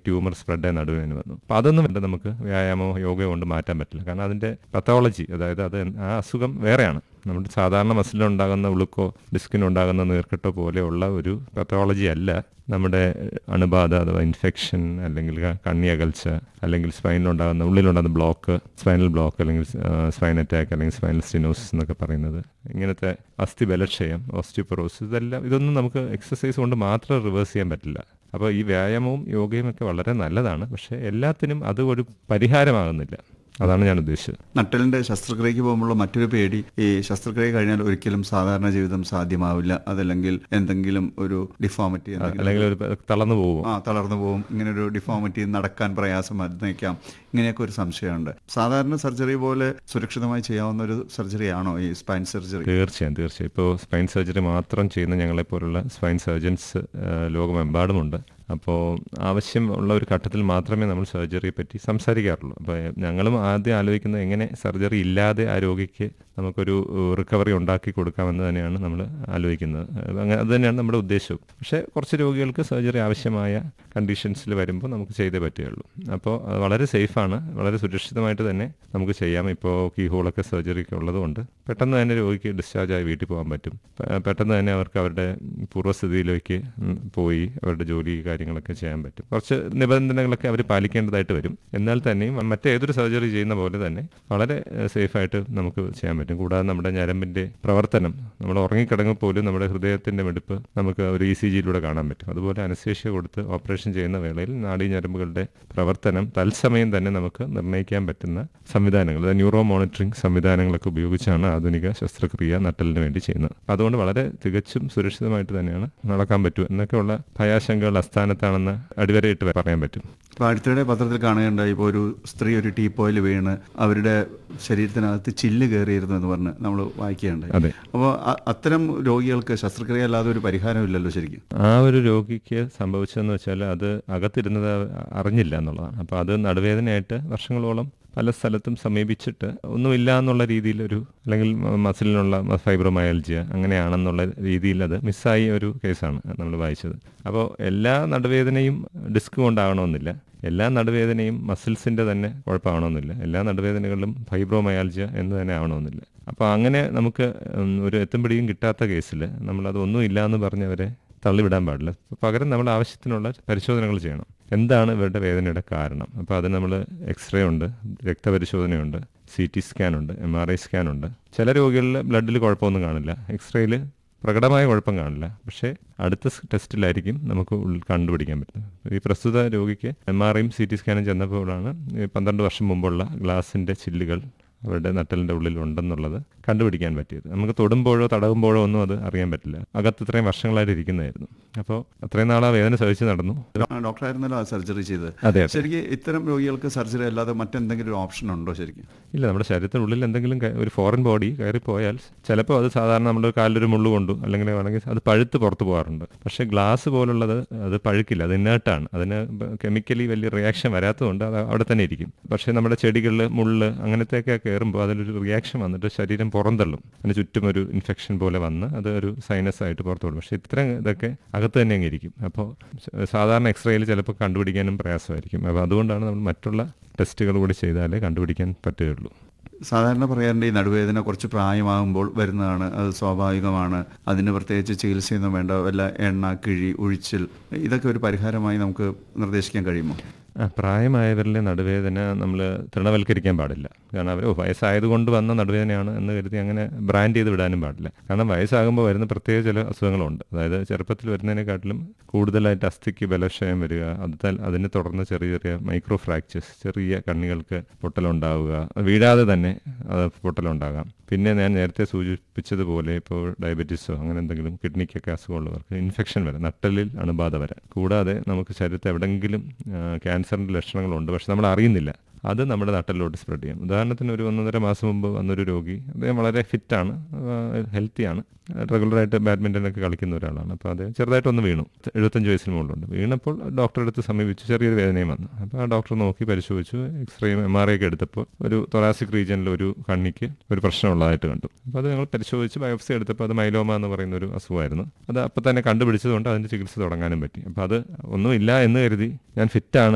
tumour spread നടുവേദന വന്നു അപ്പോൾ അതൊന്നും വേണ്ട നമുക്ക് വ്യായാമമോ യോഗയോ കൊണ്ട് മാറ്റാൻ പറ്റില്ല കാരണം അതിൻ്റെ പത്തോളജി അതായത് അത് ആ അസുഖം വേറെയാണ് നമ്മുടെ സാധാരണ മസിലുണ്ടാകുന്ന ഉളുക്കോ ഡിസ്കിനുണ്ടാകുന്ന നീർക്കെട്ടോ പോലെയുള്ള ഒരു പത്തോളജി അല്ല നമ്മുടെ അണുബാധ അഥവാ ഇൻഫെക്ഷൻ അല്ലെങ്കിൽ കണ്ണി അകൽച്ച അല്ലെങ്കിൽ സ്പൈനിലുണ്ടാകുന്ന ഉള്ളിലുണ്ടാകുന്ന ബ്ലോക്ക് സ്പൈനൽ ബ്ലോക്ക് അല്ലെങ്കിൽ സ്പൈൻ അറ്റാക്ക് അല്ലെങ്കിൽ സ്പൈനൽ സ്റ്റിനോസിസ് എന്നൊക്കെ പറയുന്നത് ഇങ്ങനത്തെ അസ്ഥി ബലക്ഷയം ഓസ്റ്റിയോപൊറോസിസ് ഇതെല്ലാം ഇതൊന്നും നമുക്ക് എക്സസൈസ് കൊണ്ട് മാത്രം റിവേഴ്സ് ചെയ്യാൻ പറ്റില്ല അപ്പോൾ ഈ വ്യായാമവും യോഗയും ഒക്കെ വളരെ നല്ലതാണ് പക്ഷേ എല്ലാത്തിനും അത് ഒരു പരിഹാരമാകുന്നില്ല അതാണ് ഞാൻ ഉദ്ദേശിച്ചത് നട്ടലിന്റെ ശസ്ത്രക്രിയക്ക് പോകുമ്പോൾ മറ്റൊരു പേടി ഈ ശസ്ത്രക്രിയ കഴിഞ്ഞാൽ ഒരിക്കലും സാധാരണ ജീവിതം സാധ്യമാവില്ല അതല്ലെങ്കിൽ എന്തെങ്കിലും ഒരു ഡിഫോമിറ്റി അല്ലെങ്കിൽ ഒരു തളർന്നു പോകും ആ തളർന്നു പോകും ഇങ്ങനെ ഒരു ഡിഫോമിറ്റി നടക്കാൻ പ്രയാസം വന്നേക്കാം ഇങ്ങനെയൊക്കെ ഒരു സംശയമുണ്ട് സാധാരണ സർജറി പോലെ സുരക്ഷിതമായി ചെയ്യാവുന്ന ഒരു സർജറിയാണോ ഈ സ്പൈൻ സർജറി തീർച്ചയായും തീർച്ചയായും ഇപ്പോൾ സ്പൈൻ സർജറി മാത്രം ചെയ്യുന്ന ഞങ്ങളെപ്പോലുള്ള സ്പൈൻ സർജൻസ് ലോകമെമ്പാടുമുണ്ട് അപ്പോൾ ആവശ്യമുള്ള ഒരു ഘട്ടത്തിൽ മാത്രമേ നമ്മൾ സർജറിയെ പറ്റി സംസാരിക്കാറുള്ളൂ അപ്പോൾ ഞങ്ങളും ആദ്യം ആലോചിക്കുന്നത് എങ്ങനെ സർജറി ഇല്ലാതെ ആ രോഗിക്ക് നമുക്കൊരു റിക്കവറി ഉണ്ടാക്കി കൊടുക്കാമെന്ന് തന്നെയാണ് നമ്മൾ ആലോചിക്കുന്നത് അങ്ങനെ അത് തന്നെയാണ് നമ്മുടെ ഉദ്ദേശവും പക്ഷേ കുറച്ച് രോഗികൾക്ക് സർജറി ആവശ്യമായ കണ്ടീഷൻസിൽ വരുമ്പോൾ നമുക്ക് ചെയ്തേ പറ്റുകയുള്ളൂ അപ്പോൾ അത് വളരെ സേഫാണ് വളരെ സുരക്ഷിതമായിട്ട് തന്നെ നമുക്ക് ചെയ്യാം ഇപ്പോൾ കീ ഹോളൊക്കെ സർജറിക്ക് ഉള്ളതുകൊണ്ട് പെട്ടെന്ന് തന്നെ രോഗിക്ക് ഡിസ്ചാർജ് ആയി വീട്ടിൽ പോകാൻ പറ്റും പെട്ടെന്ന് തന്നെ അവർക്ക് അവരുടെ പൂർവ്വസ്ഥിതിയിലേക്ക് പോയി അവരുടെ ജോലി കാര്യങ്ങളൊക്കെ ചെയ്യാൻ പറ്റും കുറച്ച് നിബന്ധനകളൊക്കെ അവർ പാലിക്കേണ്ടതായിട്ട് വരും എന്നാൽ തന്നെയും മറ്റേതൊരു സർജറി ചെയ്യുന്ന പോലെ തന്നെ വളരെ സേഫായിട്ട് നമുക്ക് ചെയ്യാൻ പറ്റും കൂടാതെ നമ്മുടെ ഞരമ്പിന്റെ പ്രവർത്തനം നമ്മൾ ഉറങ്ങിക്കിടങ്ങുമ്പോൾ പോലും നമ്മുടെ ഹൃദയത്തിന്റെ മിടിപ്പ് നമുക്ക് ഒരു ഇ സി ജിയിലൂടെ കാണാൻ പറ്റും അതുപോലെ അനസ്തേഷ്യ കൊടുത്ത് ഓപ്പറേഷൻ ചെയ്യുന്ന വേളയിൽ നാഡീ ഞരമ്പുകളുടെ പ്രവർത്തനം തത്സമയം തന്നെ നമുക്ക് നിർണ്ണയിക്കാൻ പറ്റുന്ന സംവിധാനങ്ങൾ അതായത് ന്യൂറോ മോണിറ്ററിംഗ് സംവിധാനങ്ങളൊക്കെ ഉപയോഗിച്ചാണ് ആധുനിക ശസ്ത്രക്രിയ നട്ടലിന് വേണ്ടി ചെയ്യുന്നത് അതുകൊണ്ട് വളരെ തികച്ചും സുരക്ഷിതമായിട്ട് തന്നെയാണ് നടക്കാൻ പറ്റും എന്നൊക്കെയുള്ള ഭയാശങ്കകൾ അസ്ഥാനത്താണെന്ന് അടിവരയിട്ട് പറയാൻ പറ്റും ഇപ്പോൾ അടുത്തിടെ പത്രത്തിൽ കാണുകയുണ്ടായി ഇപ്പോൾ ഒരു സ്ത്രീ ഒരു ടീപ്പോയിൽ വീണ് അവരുടെ ശരീരത്തിനകത്ത് ചില്ല് കയറിയിരുന്നു എന്ന് പറഞ്ഞ് നമ്മൾ വായിക്കുകയുണ്ടായി അതെ അപ്പോൾ അത്തരം രോഗികൾക്ക് ശസ്ത്രക്രിയ അല്ലാതെ ഒരു പരിഹാരമില്ലല്ലോ ശരിക്കും ആ ഒരു രോഗിക്ക് സംഭവിച്ചതെന്ന് വെച്ചാൽ അത് അകത്തിരുന്നത് അറിഞ്ഞില്ല എന്നുള്ളതാണ് അപ്പോൾ അത് നടുവേദനയായിട്ട് വർഷങ്ങളോളം പല സ്ഥലത്തും സമീപിച്ചിട്ട് ഒന്നുമില്ല എന്നുള്ള രീതിയിൽ ഒരു അല്ലെങ്കിൽ മസിലിനുള്ള ഫൈബ്രോമയാൽജിയ അങ്ങനെയാണെന്നുള്ള രീതിയിൽ അത് മിസ്സായ ഒരു കേസാണ് നമ്മൾ വായിച്ചത് അപ്പോൾ എല്ലാ നടുവേദനയും ഡിസ്ക് കൊണ്ടാകണമെന്നില്ല എല്ലാ നടുവേദനയും മസിൽസിൻ്റെ തന്നെ കുഴപ്പമാവണമെന്നില്ല എല്ലാ നടുവേദനകളിലും ഫൈബ്രോമയാൽജിയ എന്ന് തന്നെ ആവണമെന്നില്ല അപ്പോൾ അങ്ങനെ നമുക്ക് ഒരു എത്തുംപിടിയും കിട്ടാത്ത കേസിൽ നമ്മളത് ഒന്നും ഇല്ല എന്ന് പറഞ്ഞവരെ തള്ളിവിടാൻ പാടില്ല പകരം നമ്മൾ ആവശ്യത്തിനുള്ള പരിശോധനകൾ ചെയ്യണം എന്താണ് ഇവരുടെ വേദനയുടെ കാരണം അപ്പോൾ അതിന് നമ്മൾ എക്സ്റേ ഉണ്ട് രക്തപരിശോധനയുണ്ട് സി ടി സ്കാൻ ഉണ്ട് എം ആർ ഐ സ്കാൻ ഉണ്ട് ചില രോഗികളിൽ ബ്ലഡിൽ കുഴപ്പമൊന്നും കാണില്ല എക്സ്റേയിൽ പ്രകടമായ കുഴപ്പം കാണില്ല പക്ഷേ അടുത്ത ടെസ്റ്റിലായിരിക്കും നമുക്ക് കണ്ടുപിടിക്കാൻ പറ്റുന്നത് ഈ പ്രസ്തുത രോഗിക്ക് എം ആർ ഐയും സി ടി സ്കാനും ചെന്നപ്പോഴാണ് പന്ത്രണ്ട് വർഷം മുമ്പുള്ള ഗ്ലാസിൻ്റെ ചില്ലുകൾ അവരുടെ നട്ടലിൻ്റെ ഉള്ളിൽ ഉണ്ടെന്നുള്ളത് കണ്ടുപിടിക്കാൻ പറ്റിയത് നമുക്ക് തൊടുമ്പോഴോ തടവുമ്പോഴോ ഒന്നും അത് അറിയാൻ പറ്റില്ല അകത്ത് ഇത്രയും വർഷങ്ങളായിട്ട് ഇരിക്കുന്നതായിരുന്നു അപ്പോൾ അത്രയും നാൾ ആ വേദന സഹിച്ച് നടന്നു ഡോക്ടറായിരുന്നല്ലോ ആ സർജറി ചെയ്തത് അതെ ശരിക്കും ഇത്തരം രോഗികൾക്ക് സർജറി അല്ലാതെ മറ്റെന്തെങ്കിലും ഒരു ഓപ്ഷൻ ഉണ്ടോ ശരിക്കും ഇല്ല നമ്മുടെ ശരീരത്തിനുള്ളിൽ എന്തെങ്കിലും ഒരു ഫോറിൻ ബോഡി കയറി പോയാൽ ചിലപ്പോൾ അത് സാധാരണ നമ്മുടെ കാലിലൊരു മുള്ളു കൊണ്ടു അല്ലെങ്കിൽ വേണമെങ്കിൽ അത് പഴുത്ത് പുറത്ത് പോകാറുണ്ട് പക്ഷേ ഗ്ലാസ് പോലുള്ളത് അത് പഴുക്കില്ല അത് ഇന്നേർട്ടാണ് അതിന് കെമിക്കലി വലിയ റിയാക്ഷൻ വരാത്തതുകൊണ്ട് അത് അവിടെ തന്നെ ഇരിക്കും പക്ഷേ നമ്മുടെ ചെടികളിൽ മുള്ള് അങ്ങനത്തെയൊക്കെ കയറുമ്പോൾ അതിലൊരു റിയാക്ഷൻ വന്നിട്ട് ശരീരം പുറന്തള്ളും അതിന് ചുറ്റും ഒരു ഇൻഫെക്ഷൻ പോലെ വന്ന് അത് ഒരു സൈനസ് ആയിട്ട് പുറത്തു വിടും പക്ഷേ ഇത്രയും ഇതൊക്കെ അകത്ത് തന്നെ അങ്ങ് ഇരിക്കും അപ്പോൾ സാധാരണ എക്സ്റേയിൽ ചിലപ്പോൾ കണ്ടുപിടിക്കാനും പ്രയാസമായിരിക്കും അപ്പോൾ അതുകൊണ്ടാണ് നമ്മൾ മറ്റുള്ള ടെസ്റ്റുകൾ കൂടി ചെയ്താലേ കണ്ടുപിടിക്കാൻ പറ്റുകയുള്ളൂ സാധാരണ പറയാറുണ്ട് ഈ നടുവേദന കുറച്ച് പ്രായമാകുമ്പോൾ വരുന്നതാണ് അത് സ്വാഭാവികമാണ് അതിന് പ്രത്യേകിച്ച് ചികിത്സയൊന്നും വേണ്ട വല്ല എണ്ണ കിഴി ഒഴിച്ചിൽ ഇതൊക്കെ ഒരു പരിഹാരമായി നമുക്ക് നിർദ്ദേശിക്കാൻ കഴിയുമോ പ്രായമായവരിലെ നടുവേദന നമ്മൾ തൃണവൽക്കരിക്കാൻ പാടില്ല കാരണം അവർ വയസ്സായതുകൊണ്ട് വന്ന നടുവേദനയാണ് എന്ന് കരുതി അങ്ങനെ ബ്രാൻഡ് ചെയ്ത് വിടാനും പാടില്ല കാരണം വയസ്സാകുമ്പോൾ വരുന്ന പ്രത്യേക ചില അസുഖങ്ങളുണ്ട് അതായത് ചെറുപ്പത്തിൽ വരുന്നതിനെക്കാട്ടിലും കൂടുതലായിട്ട് അസ്ഥിക്ക് ബലക്ഷയം വരിക അത് അതിനെ തുടർന്ന് ചെറിയ ചെറിയ മൈക്രോ ഫ്രാക്ചേഴ്സ് ചെറിയ കണ്ണികൾക്ക് പൊട്ടലുണ്ടാവുക വീഴാതെ തന്നെ അത് പൊട്ടലുണ്ടാകാം പിന്നെ ഞാൻ നേരത്തെ സൂചിപ്പിച്ചതുപോലെ ഇപ്പോൾ ഡയബറ്റീസോ അങ്ങനെ എന്തെങ്കിലും കിഡ്നിക്കൊക്കെ അസുഖമുള്ളവർക്ക് ഇൻഫെക്ഷൻ വരാം നട്ടലിൽ അണുബാധ വരാം കൂടാതെ നമുക്ക് ശരീരത്തിൽ എവിടെയെങ്കിലും ക്യാൻസറിൻ്റെ ലക്ഷണങ്ങളുണ്ട് പക്ഷെ നമ്മൾ അറിയുന്നില്ല അത് നമ്മുടെ നട്ടലിലോട്ട് സ്പ്രെഡ് ചെയ്യാം ഉദാഹരണത്തിന് ഒരു ഒന്നൊന്നര മാസം മുമ്പ് വന്നൊരു രോഗി അദ്ദേഹം വളരെ ഫിറ്റാണ് ഹെൽത്തിയാണ് റെഗുലറായിട്ട് ബാഡ്മിൻ്റനൊക്കെ കളിക്കുന്ന ഒരാളാണ് അപ്പോൾ അദ്ദേഹം ചെറുതായിട്ടൊന്ന് വീണു എഴുപത്തഞ്ച് വയസ്സിന് മുകളിലുണ്ട് വീണപ്പോൾ ഡോക്ടറെ അടുത്ത് സമീപിച്ചു ചെറിയൊരു വേദനയും വന്നു അപ്പോൾ ആ ഡോക്ടർ നോക്കി പരിശോധിച്ചു എക്സ്റേയും എം ആർ ഐ ഒക്കെ എടുത്തപ്പോൾ ഒരു തൊറാസിക് റീജിയനിൽ ഒരു കണ്ണിക്ക് ഒരു പ്രശ്നമുള്ളതായിട്ട് കണ്ടു അപ്പോൾ അത് ഞങ്ങൾ പരിശോധിച്ച് ബയോപ്സി എടുത്തപ്പോൾ അത് മൈലോമ എന്ന് പറയുന്ന ഒരു അസുഖമായിരുന്നു അത് അപ്പോൾ തന്നെ കണ്ടുപിടിച്ചതുകൊണ്ട് അതിൻ്റെ ചികിത്സ തുടങ്ങാനും പറ്റി അപ്പോൾ അത് ഒന്നുമില്ല എന്ന് കരുതി ഞാൻ ഫിറ്റാണ്